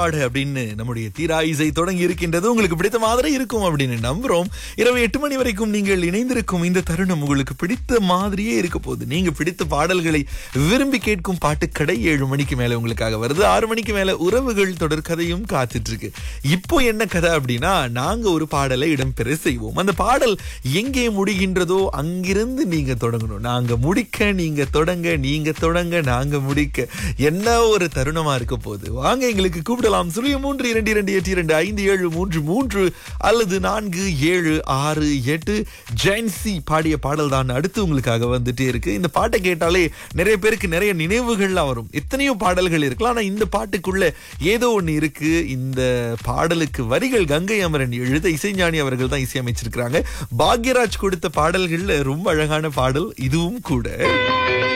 நீராடு அப்படின்னு நம்முடைய தீரா இசை தொடங்கி இருக்கின்றது உங்களுக்கு பிடித்த மாதிரி இருக்கும் அப்படின்னு நம்புறோம் இரவு எட்டு மணி வரைக்கும் நீங்கள் இணைந்திருக்கும் இந்த தருணம் உங்களுக்கு பிடித்த மாதிரியே இருக்க போகுது நீங்க பிடித்த பாடல்களை விரும்பி கேட்கும் பாட்டு கடை ஏழு மணிக்கு மேல உங்களுக்காக வருது ஆறு மணிக்கு மேல உறவுகள் தொடர் கதையும் காத்துட்டு இருக்கு இப்போ என்ன கதை அப்படின்னா நாங்க ஒரு பாடலை இடம்பெற செய்வோம் அந்த பாடல் எங்கே முடிகின்றதோ அங்கிருந்து நீங்க தொடங்கணும் நாங்க முடிக்க நீங்க தொடங்க நீங்க தொடங்க நாங்க முடிக்க என்ன ஒரு தருணமா இருக்க போகுது வாங்க எங்களுக்கு கூப்பிடலாம் சுழிய மூன்று இரண்டு இரண்டு எட்டு இரண்டு ஐந்து ஏழு மூன்று மூன்று அல்லது நான்கு ஏழு ஆறு எட்டு ஜென்சி பாடிய பாடல் தான் அடுத்து உங்களுக்காக வந்துட்டே இருக்கு இந்த பாட்டை கேட்டாலே நிறைய பேருக்கு நிறைய நினைவுகள்லாம் வரும் எத்தனையோ பாடல்கள் இருக்கலாம் ஆனா இந்த பாட்டுக்குள்ள ஏதோ ஒண்ணு இருக்கு இந்த பாடலுக்கு வரிகள் கங்கை அமரன் எழுத இசைஞானி அவர்கள் தான் இசையமைச்சிருக்கிறாங்க பாக்யராஜ் கொடுத்த பாடல்கள்ல ரொம்ப அழகான பாடல் இதுவும் கூட